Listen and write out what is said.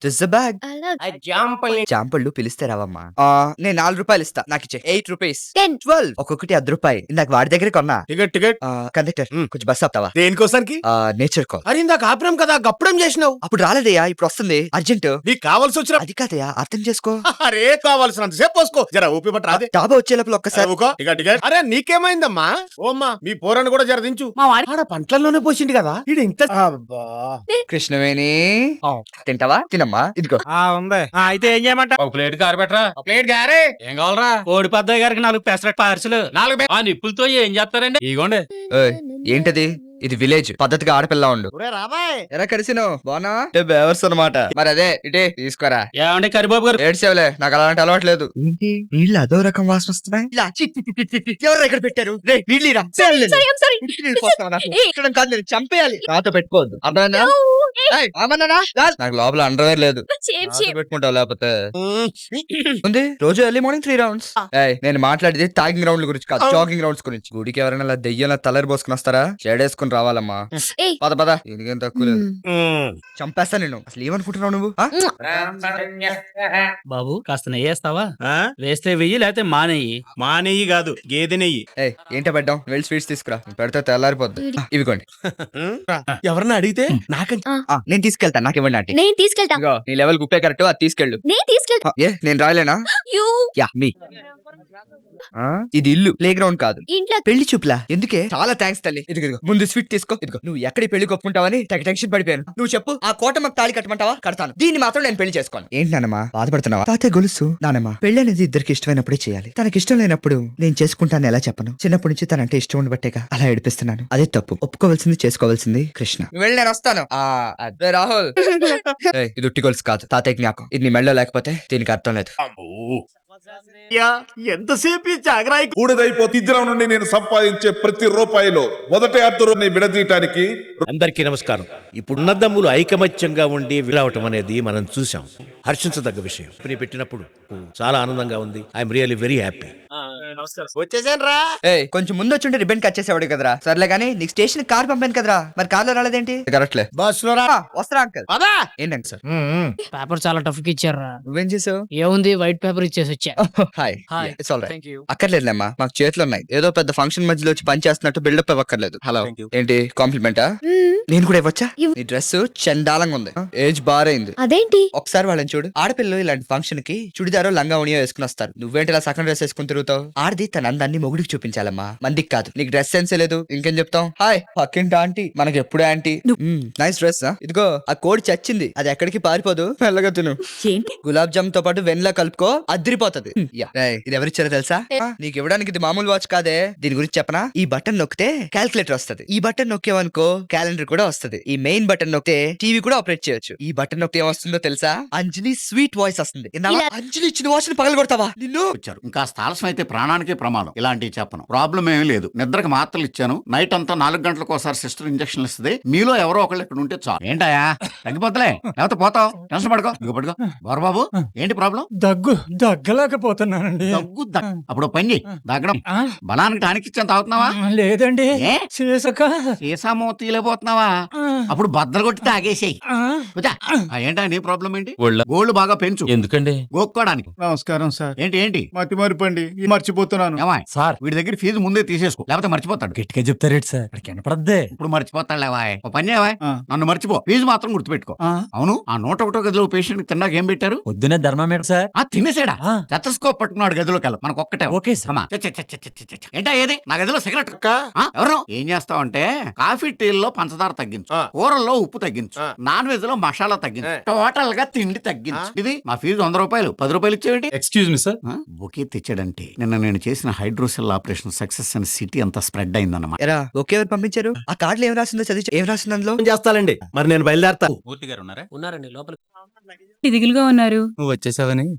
This bag అలాగే జాంపల్లి చాంపళ్ళు పిలిస్తే రావమ్మా ఆ, నేను నాలుగు రూపాయలు ఇస్తా నాకు ఇచ్చే ఎయిట్ రూపీస్ టెన్ ట్వెల్వ్ ఒక్కొక్కటి అర్ధ రూపాయి నాకు వాడి దగ్గర కొన్నా టికెట్ టికెట్ కండక్టర్ మ్. కొంచెం బస్ ఆపుతావా దేనికోసానికి నేచర్ కాల్ అరే ఇందాక ఆపినాం కదా గప్పుడేం చేసినావు అప్పుడు రాలేదయ్యా ఇప్పుడు వస్తుంది అర్జెంట్ నీకు కావాల్సి వచ్చిన అది కాదయ్యా అర్థం చేసుకో అరే కావాల్సినంత సేపు పోసుకో జర ఊపి పట్టు రాదే డాబా వచ్చే లోపల ఒక్కసారి ఊకో టికెట్ టికెట్ అరే నీకేమైందమ్మా ఓ అమ్మా మీ పోరాన్ని కూడా జర దించు మా వాడి ఆడ పంటల్లోనే పోసిండు కదా ఇది ఇంత అబ్బా కృష్ణవేణి ఆ. తింటావా తినమ్మా ఇదిగో ఆ ఉంది ఆ, అయితే ఏం చేయమంట ఒక ప్లేట్ కారు పెట్టరా ప్లేట్ గారే ఏం కావాలరా కోడి పెద్దయ్య గారికి నాలుగు పెసరట్ పార్సల్ నాలుగు బే- ఆ నిప్పులతో ఏం చేస్తారండి ఇగోండి ఏయ్, ఏంటది ఇది విలేజ్ పద్ధతిగా ఆడపిల్ల ఉండు ఒరే రాబాయ్ ఎరా కలిసిను బానా బేవర్స్ అనమాట మరి అదే ఇటే తీసుకోరా ఏమండి కరిబాబు గారు ఏడ్చేవలే నాకు అలాంటి అలవాట్లేదు ఏంటి నీళ్ళు అదో రకం వాసన వస్తున్నాయి ఇలా చి, చి, చి, చి, చి. ఎవరు ఇక్కడ పెట్టారు రే నీళ్ళు ఇరా. సారీ ఐమ్ సారీ ఇంటికి నీళ్ళు పోస్తావా నాకు? ఏయ్. ఇక్కడ కాదు నేను చంపేయాలి నాతో పెట్టుకోవద్దు అర్థమైందా ఏయ్, ఆమన్నానా? రా. నాకు లోపల అండర్వేర్ లేదు సేమ్ నాతో సేమ్ పెట్టుకుంటావు లేకపోతే ఉంది రోజు ఎర్లీ మార్నింగ్ త్రీ రౌండ్స్ ఏయ్ నేను మాట్లాడేది తాగింగ్ రౌండ్ల గురించి కాదు జాగింగ్ రౌండ్స్ గురించి గుడికి ఎవరైనా ఇలా దెయ్యంలా తలరి పోసుకుని వస్తారా షేడేసుకుని రావాలమ్మా ఏయ్ పద పద దీనికేం తక్కువ లేదు చంపేస్తా నేను అసలు ఏమనుకుంటున్నావు నువ్వు ఆ? బాబు కాస్త నెయ్యి వేస్తావా వేస్తే వెయ్యి లేకపోతే మానేయి మా నెయ్యి కాదు గేదె నెయ్యి ఏయ్ ఏంటో పెట్టాం వెళ్ళి స్వీట్స్ తీసుకురా పెడితే తెల్లారిపోద్ది ఆ, ఇవిగోండి ఎవరన్నా అడిగితే నాకంటే ఆ, నేను తీసుకెళ్తాను నాకు ఇవ్వండి ఆంటీ నేను తీసుకెళ్తా ఇదిగో నీ లెవెల్ ఉప్పే కరెక్ట్ అది తీసుకెళ్ళు నేను తీసుకెళ్తా ఆ, ఏ నేను రాయలేనా యూ యా మీ ఆ, ఇది ఇల్లు ప్లే గ్రౌండ్ కాదు ఇంట్లో పెళ్లి చూపులా ఎందుకే చాలా థ్యాంక్స్ తల్లి ఇదిగో ఇదిగో. ముందు స్వీట్ తీసుకో ఇదిగో నువ్వు ఎక్కడి పెళ్లి కొప్పుకుంటావని తెగ టెన్షన్ పడిపోయాను నువ్వు చెప్పు ఆ కోట మాకు తాళి కట్టమంటావా కడతాను దీన్ని మాత్రం నేను పెళ్లి చేసుకోను ఏంటి నానమ్మా బాధపడుతున్నావా తాతే గొలుసు నానమ్మా పెళ్లి అనేది ఇద్దరికి ఇష్టమైనప్పుడే చేయాలి తనకి ఇష్టం లేనప్పుడు నేను చేసుకుంటాను ఎలా చెప్పను చిన్నప్పటి నుంచి తనంటే ఇష్టం ఉండబట్టేగా అలా ఏడిపిస్తున్నాను అదే తప్పు ఒప్పుకోవాల్సింది చేసుకోవాల్సింది కృష్ణ వెళ్ళి నేను వస్తాను ఆ అదే రాహుల్ ఏయ్, ఇది ఉట్టి గొలుసు కాదు తాతయ్య జ్ఞాపకం ఇది నీ మెళ్ళో లేకపోతే దీనికి అర్థం లేదు యా, ఎంతసేపు ఈ చాగరాయి బూడిదైపోతే ఇద్దరం నుండి నేను సంపాదించే ప్రతి రూపాయిలో మొదటి అర్ధరుని విడదీయటానికి అందరికీ నమస్కారం ఇప్పుడున్న దమ్ములు ఐకమత్యంగా ఉండి విలవటం అనేది మనం చూసాం హర్షించదగ్గ విషయం కంపెనీ పెట్టినప్పుడు చాలా ఆనందంగా ఉంది ఐఎమ్ రియల్లీ వెరీ హ్యాపీ వచ్చేసాను రా ఏయ్ కొంచెం ముందు వచ్చి రిబన్ కట్ చేసేవాడు కదరా సర్లే గానీ నీకు స్టేషన్ కార్ పంపాను కదరా మరి కార్లో రాలేదేంటి కరెక్ట్లే బస్ లో రా వస్తారా అంకల్ పదా ఏంటండి సార్ పేపర్ చాలా టఫ్ ఇచ్చారా నువ్వేం చేసావు ఏముంది వైట్ పేపర్ ఇచ్చేసి వచ్చా hi Hi. It's all right thank you అక్కర్లేదులేమ్మా మాకు చేతులు ఉన్నాయి ఏదో పెద్ద ఫంక్షన్ మధ్యలో వచ్చి పని చేస్తున్నట్టు బిల్డప్ ఇవ్వక్కర్లేదు హలో Thank you. ఏంటి కాంప్లిమెంటా మ్మ్. నేను కూడా ఇవ్వచ్చా ఇవ్వు. నీ డ్రెస్ చండాలంగా ఉంది ఏజ్ బారైంది అదేంటి ఒకసారి వాళ్ళని చూడు ఆడపిల్లలు ఇలాంటి ఫంక్షన్ కి చుడిదారో లంగా ఉనియో వేసుకుని వస్తారు నువ్వేంటి ఇలా సగం డ్రెస్ వేసుకుని తిరుగుతావు ఆడది తన అందాన్ని మొగుడికి చూపించాలమ్మా మందికి కాదు నీకు డ్రెస్ సెన్స్ లేదు ఇంకేం చెప్తాం హాయ్ పక్కింటి ఆంటీ మనకి ఎప్పుడు ఆంటీ నైస్ డ్రెస్ ఇదిగో ఆ కోడి చచ్చింది అది ఎక్కడికి పారిపోదు మెల్లగా తిను ఏంటి గులాబ్ జామ్ తో పాటు వెన్లా కలుపుకో అదిరిపోతది యా. రేయ్, ఇది ఎవరిచ్చారో తెలుసా ఆ, నీకు ఇవ్వడానికి ఇది మామూలు వాచ్ కాదే దీని గురించి చెప్పనా ఈ బటన్ నొక్కితే క్యాల్కులేటర్ వస్తది ఈ బటన్ నొక్కేవనుకో క్యాలెండర్ కూడా వస్తది ఈ మెయిన్ బటన్ నొక్కితే టీవీ కూడా ఆపరేట్ చేయొచ్చు ఈ బటన్ నొక్కితే ఏమొస్తుందో తెలుసా అంజలి స్వీట్ వాయిస్ వస్తుంది విన్నావా? ఇలా- అంజలి ఇచ్చిన వాచ్ ని పగల కొడతావా నిన్ను వచ్చారు ఇంకా ఆలస్యం అయితే ప్రాణానికే ప్రమాదం ఇలాంటివి చెప్పను ప్రాబ్లం ఏమీ లేదు నిద్రకు మాత్రలు ఇచ్చాను నైట్ అంతా నాలుగు గంటలకు ఒకసారి సిస్టర్ ఇంజక్షన్ ఇస్తుంది మీలో ఎవరో ఒకళ్ళు ఇక్కడ ఉంటే చాలు ఏంటయా తగ్గిపోతలే లేకపోతే పోతావు టెన్షన్ పడుకో ఇదిగో పడుకో బాబు ఏంటి ప్రాబ్లం దగ్గు దగ్గలేకపోతున్నానండి దగ్గు దగ్- అప్పుడు ఓ పని చెయ్యి. దగ్గడం ఆ, బలానికి టానిక్ ఇచ్చాను తాగుతున్నావా లేదండి ఏ సీసక సీసా తీయలేకపోతున్నావా ఆ, అప్పుడు బద్దలు కొట్టి తాగేసేయి ఆ, ఏంటా నీ ప్రాబ్లం ఏంటి ఒళ్ళ గోల్డ్ బాగా పెంచు ఎందుకండి గోక్కోడానికి నమస్కారం సార్ ఏంటి ఏంటి మతి మరిపండి మర్చిపోతున్నాను ఏమా సార్ వీడి దగ్గర ఫీజు ముందే తీసేసుకో లేకపోతే మర్చిపోతాడు గట్టిగా చెప్తారేంటి సార్ అక్కడికి వినపడద్దే ఇప్పుడు మర్చిపోతాడు లేవా ఓ పని చేయవా ఆ. నన్ను మర్చిపో ఫీజు మాత్రం గుర్తుపెట్టుకో ఆ, అవును ఆ నూట ఒకటో గదిలో పేషెంట్ తిన్నాక ఏం పెట్టారు పొద్దునే ధర్మమీటర్ సార్ ఆ తినేసాడా ఆ. టెతస్కోప్ పట్టుకున్నాడు గదిలోకి వెళ్ళ మనకు ఒక్కటే ఓకే సార్ అమ్మా, చ్చ, చ్చ, చ్చ, చ్చ, చ్చ, చ్చ. ఏంటా ఏది నా గదిలో సిగరెట్ ఆ, ఎవరు ఏం చేస్తావంటే కాఫీ టీల్లో పంచదార తగ్గించు ఆ. కూరల్లో ఉప్పు తగ్గించు ఆ. నాన్ వెజ్ లో మసాలా తగ్గించు ఆ. టోటల్ గా తిండి తగ్గించు ఇది నా ఫీజు వంద రూపాయలు పది రూపాయలు ఇచ్చేవేంటి ఎక్స్క్యూజ్ మీ సార్ ఆ, బొకే తెచ్చాడంటే నిన్న నేను చేసిన హైడ్రోసెల్ ఆపరేషన్ సక్సెస్ అని సిటీ అంతా స్ప్రెడ్ అయిందన్నమాట ఎరా ఒకే ఎవరు పంపించారు ఆ కార్డులో ఏం రాసిందో చదివి ఏం రాసింది అందులో చేస్తానండి మరి నేను బయలుదేరతా పూర్తి గారు ఉన్నారా ఉన్నారండి లోపల దిగులుగా ఉన్నారు నువ్వు వచ్చేసావని